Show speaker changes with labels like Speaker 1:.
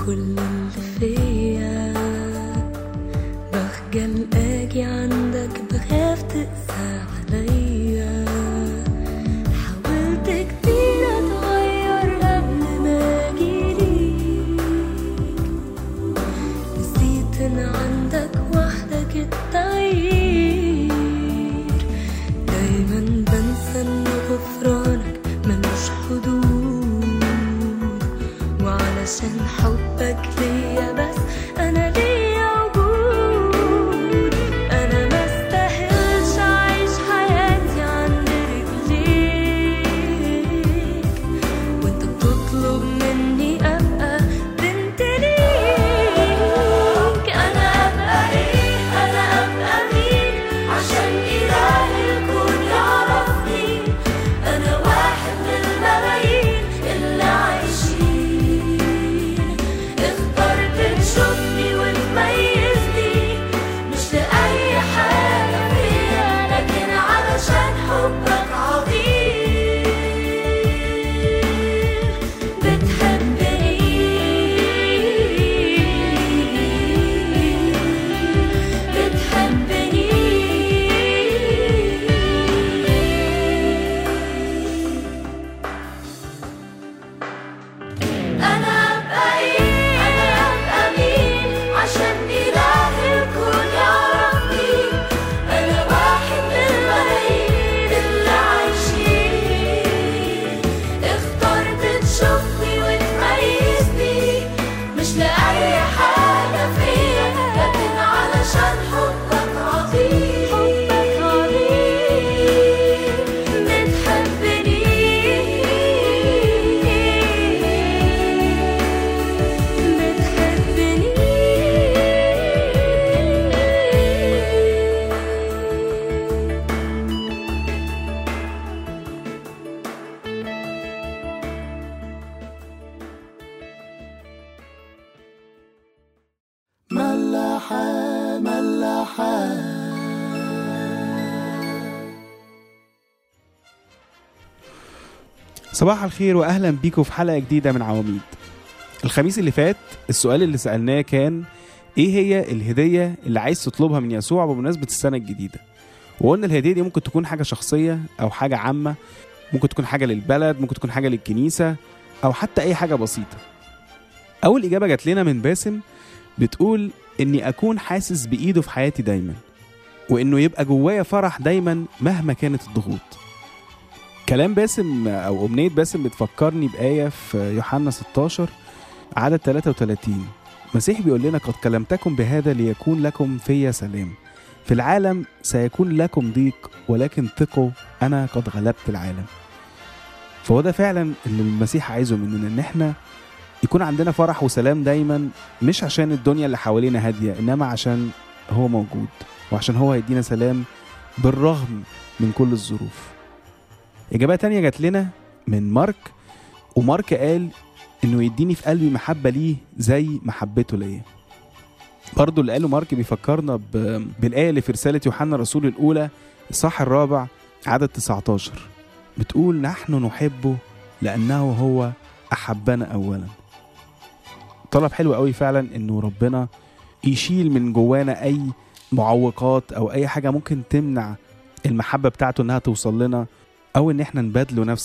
Speaker 1: كل اللي فيا بخجل اجي عندك بخاف تقسى عليا حاولت كتير اتغير قبل ما اجيليك نسيت ان عندك وحدك التغيير دايما بنسى ان غفرانك ملوش حدود وعلشان حبك ليا بس انا ليا وجود انا ما استاهلش اعيش حياتي عند رجليك وانت بتطلب مني ابقى بنت ليك انا ابقى ايه انا ابقى مين عشان اله الكون يعرفني انا واحد من الملايين اللي عايشين اخترت تشوفني وتميزني مش لاي حاجه فيا لكن علشان حبك عظيم بتحبني بتحبني أنا أبقى إيه أنا أبقى مين عشان إله الكون يعرفني أنا واحد من الملايين اللي عايشين اخترت تشوفني وتميزني مش لأي حاجة فيا لكن علشان حبك عظيم حبك عظيم بتحبني بتحبني
Speaker 2: ملاحة ملاحة
Speaker 3: صباح الخير واهلا بيكم في حلقه جديده من عواميد الخميس اللي فات السؤال اللي سالناه كان ايه هي الهديه اللي عايز تطلبها من يسوع بمناسبه السنه الجديده وقلنا الهديه دي ممكن تكون حاجه شخصيه او حاجه عامه ممكن تكون حاجه للبلد ممكن تكون حاجه للكنيسه او حتى اي حاجه بسيطه اول اجابه جات لنا من باسم بتقول اني اكون حاسس بايده في حياتي دايما وانه يبقى جوايا فرح دايما مهما كانت الضغوط كلام باسم او امنيه باسم بتفكرني بايه في يوحنا 16 عدد 33 مسيح بيقول لنا قد كلمتكم بهذا ليكون لكم في سلام في العالم سيكون لكم ضيق ولكن ثقوا انا قد غلبت العالم فهو ده فعلا اللي المسيح عايزه مننا ان احنا يكون عندنا فرح وسلام دايما مش عشان الدنيا اللي حوالينا هاديه انما عشان هو موجود وعشان هو هيدينا سلام بالرغم من كل الظروف إجابة تانية جات لنا من مارك ومارك قال إنه يديني في قلبي محبة ليه زي محبته ليا برضه اللي قاله مارك بيفكرنا ب... بالآية اللي في رسالة يوحنا الرسول الأولى الصح الرابع عدد 19 بتقول نحن نحبه لأنه هو أحبنا أولا طلب حلو قوي فعلا إنه ربنا يشيل من جوانا أي معوقات أو أي حاجة ممكن تمنع المحبة بتاعته إنها توصل لنا او ان احنا نبادله نفس